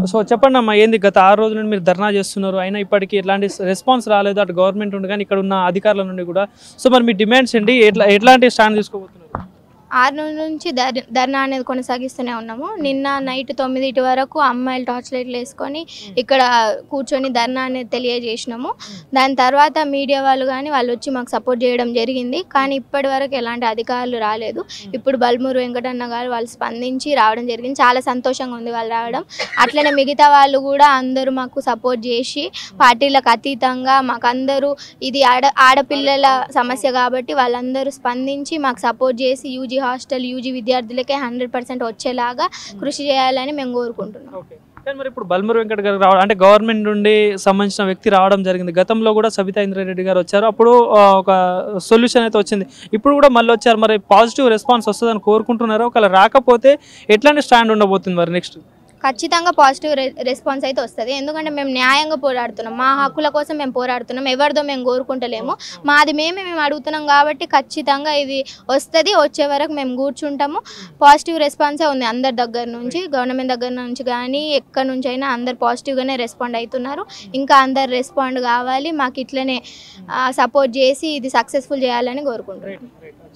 so చెప్పండి అమ్మా ఏంది గత ఆరు రోజుల నుండి మీరు ధర్నా చేస్తున్నారు అయినా ఇప్పటికీ ఎలాంటి రెస్పాన్స్ రాలేదు అటు గవర్నమెంట్ నుండి కానీ ఇక్కడ ఉన్న అధికారుల నుండి కూడా సో మరి మీ డిమాండ్స్ ఏంటి ఎట్లా ఎట్లాంటి స్టాండ్ తీసుకోబోతున్నారు ఆరు రోజుల నుంచి ధర్ ధర్నా అనేది కొనసాగిస్తూనే ఉన్నాము నిన్న నైట్ తొమ్మిదిటి వరకు అమ్మాయిలు టార్చ్ లైట్లు వేసుకొని ఇక్కడ కూర్చొని ధర్నా అనేది తెలియజేసినాము దాని తర్వాత మీడియా వాళ్ళు కానీ వాళ్ళు వచ్చి మాకు సపోర్ట్ చేయడం జరిగింది కానీ ఇప్పటి వరకు ఎలాంటి అధికారులు రాలేదు ఇప్పుడు బల్మూరు వెంకటన్న గారు వాళ్ళు స్పందించి రావడం జరిగింది చాలా సంతోషంగా ఉంది వాళ్ళు రావడం అట్లనే మిగతా వాళ్ళు కూడా అందరూ మాకు సపోర్ట్ చేసి పార్టీలకు అతీతంగా మాకు అందరూ ఇది ఆడ ఆడపిల్లల సమస్య కాబట్టి వాళ్ళందరూ స్పందించి మాకు సపోర్ట్ చేసి యూజీ హాస్టల్ యూజీ విద్యార్థులకే హండ్రెడ్ పర్సెంట్ వచ్చేలాగా కృషి చేయాలని మేము కోరుకుంటున్నాం ఓకే కానీ మరి ఇప్పుడు బల్మూరు వెంకట గారు రావడం అంటే గవర్నమెంట్ నుండి సంబంధించిన వ్యక్తి రావడం జరిగింది గతంలో కూడా సబితా ఇంద్రారెడ్డి గారు వచ్చారు అప్పుడు ఆ, ఒక సొల్యూషన్ అయితే వచ్చింది ఇప్పుడు కూడా మళ్ళీ వచ్చారు మరి పాజిటివ్ రెస్పాన్స్ వస్తుందని కోరుకుంటున్నారు ఒకవేళ రాకపోతే ఎట్లాంటి స్టాండ్ ఉండబోతుంది మరి నెక్స్ట్ ఖచ్చితంగా పాజిటివ్ రె రెస్పాన్స్ అయితే వస్తుంది ఎందుకంటే మేము న్యాయంగా పోరాడుతున్నాం మా హక్కుల కోసం మేము పోరాడుతున్నాం ఎవరిదో మేము కోరుకుంటలేము మాది మేమే మేము అడుగుతున్నాం కాబట్టి ఖచ్చితంగా ఇది వస్తుంది వచ్చే వరకు మేము కూర్చుంటాము పాజిటివ్ రెస్పాన్సే ఉంది అందరి దగ్గర నుంచి గవర్నమెంట్ దగ్గర నుంచి కానీ ఎక్కడి నుంచి అయినా అందరు పాజిటివ్గానే రెస్పాండ్ అవుతున్నారు ఇంకా అందరు రెస్పాండ్ కావాలి మాకు ఇట్లనే సపోర్ట్ చేసి ఇది సక్సెస్ఫుల్ చేయాలని కోరుకుంటున్నాం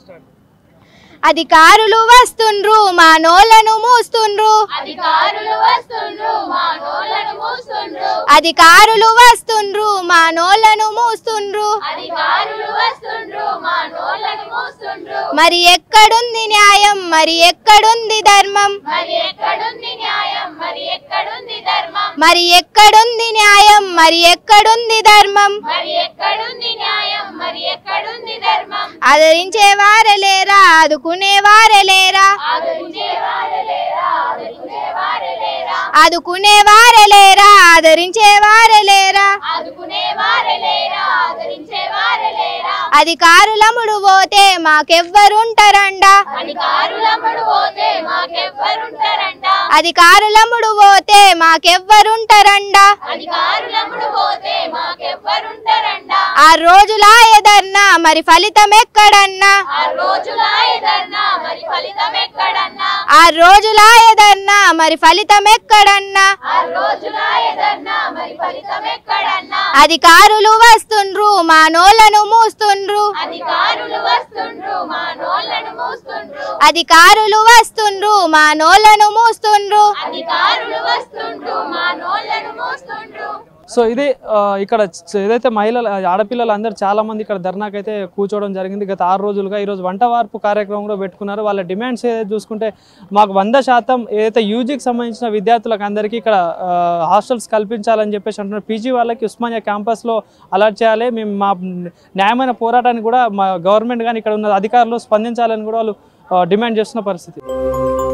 అధికారులు వస్తుండ్రు మా నోళ్ళను మూస్తుండ్రు అధికారులు వస్తుండ్రు మా నోళ్ళను మూస్తుండ్రు అధికారులు వస్తుండ్రు మా నోళ్ళను మూస్తుండ్రు అధికారులు వస్తుండ్రు మా నోళ్ళను మూస్తుండ్రు మరి ఎక్కడుంది న్యాయం మరి ఎక్కడుంది ధర్మం మరి ఎక్కడుంది న్యాయం మరి ఎక్కడుంది ధర్మం మరి ఎక్కడుంది న్యాయం మరి ఎక్కడుంది ధర్మం మరి ఎక్కడుంది న్యాయం మరి ఎక్కడుంది ధర్మం ఆదరించే వారే లేరా ఆదుకునే వారే లేరా ఆదరించే వారు లేరా ఆదరించే వారు లేరా ఆదుకునే వారే లేరా ఆదరించే వారే లేరా ఆదుకునే వారు లేరా ఆదరించే వారు లేరా అధికారులముడు పోతే మాకెవ్వరుంటారండా అధికారులమ్మడు పోతే మాకెవ్వరుంటారంట అధికారులముడు పోతే మాకెవ్వరుంటారండా అధికారులమ్మడు పోతే మాకెవ్వరుంటారంట ఆ రోజులా ఎదర్నా మరి ఫలితం ఎక్కడన్నా ఆ రోజులా ఎదర్నా మరి ఫలితం ఎక్కడన్నా ఆ రోజులా ఎదర్నా మరి ఫలితం ఎక్కడన్నా ఆ రోజులా ఎదర్నా మరి ఫలితం ఎక్కడన్నా అధికారులు వస్తుండ్రు మా నోళ్ళను మూస్తుండ్రు అధికారులు వస్తుండ్రు మా నోళ్ళను మూస్తుండ్రు అధికారులు వస్తుండ్రు మా నోళ్ళను మూస్తుండ్రు అధికారులు వస్తుండ్రు మా నోళ్ళను మూస్తుండ్రు సో ఇది ఆ, ఇక్కడ చ- ఏదైతే మహిళలు ఆడపిల్లలు అందరూ చాలా మంది ఇక్కడ ధర్నాకైతే కూర్చోవడం జరిగింది గత ఆరు రోజులుగా ఈరోజు వంట వార్పు కార్యక్రమం కూడా పెట్టుకున్నారు వాళ్ళ డిమాండ్స్ ఏదైతే చూసుకుంటే మాకు వంద శాతం ఏదైతే యూజీకి సంబంధించిన విద్యార్థులకు అందరికీ ఇక్కడ ఆ, హాస్టల్స్ కల్పించాలని చెప్పేసి అంటున్నారు పీజీ వాళ్ళకి ఉస్మానియా క్యాంపస్లో అలర్ట్ చేయాలి మేము మా న్యాయమైన పోరాటానికి కూడా మా గవర్నమెంట్ కానీ ఇక్కడ ఉన్న అధికారులు స్పందించాలని కూడా వాళ్ళు ఆ, డిమాండ్ చేస్తున్న పరిస్థితి